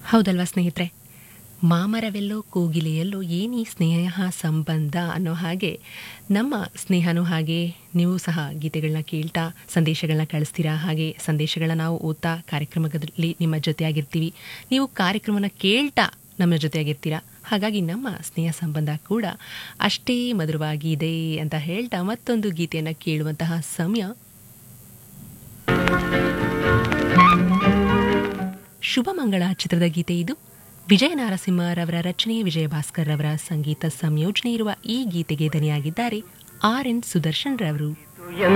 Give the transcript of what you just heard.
ಹೌದಲ್ವಾ ಸ್ನೇಹಿತರೆ ಮಾಮರವೆಲ್ಲೋ ಕೋಗಿಲೆಯಲ್ಲೋ ಏನೀ ಸ್ನೇಹ ಸಂಬಂಧ ಅನ್ನೋ ಹಾಗೆ ನಮ್ಮ ಸ್ನೇಹನೂ ಹಾಗೆ ನೀವು ಸಹ ಗೀತೆಗಳನ್ನ ಕೇಳ್ತಾ ಸಂದೇಶಗಳನ್ನ ಕಳಿಸ್ತೀರಾ ಹಾಗೆ ಸಂದೇಶಗಳನ್ನ ನಾವು ಓದ್ತಾ ಕಾರ್ಯಕ್ರಮದಲ್ಲಿ ನಿಮ್ಮ ಜೊತೆಯಾಗಿರ್ತೀವಿ ನೀವು ಕಾರ್ಯಕ್ರಮನ ಕೇಳ್ತಾ ನಮ್ಮ ಜೊತೆಯಾಗಿರ್ತೀರಾ ಹಾಗಾಗಿ ನಮ್ಮ ಸ್ನೇಹ ಸಂಬಂಧ ಕೂಡ ಅಷ್ಟೇ ಮಧುರವಾಗಿದೆ ಅಂತ ಹೇಳ್ತಾ ಮತ್ತೊಂದು ಗೀತೆಯನ್ನು ಕೇಳುವಂತಹ ಸಮಯ ಶುಭಮಂಗಳ ಚಿತ್ರದ ಗೀತೆ ಇದು ವಿಜಯ ನಾರಸಿಂಹರವರ ರಚನೆ ವಿಜಯ ಭಾಸ್ಕರ್ ರವರ ಸಂಗೀತ ಸಂಯೋಜನೆ ಇರುವ ಈ ಗೀತೆಗೆ ದನಿಯಾಗಿದ್ದಾರೆ ಆರ್ ಎನ್ ಸುದರ್ಶನ್ ರವರು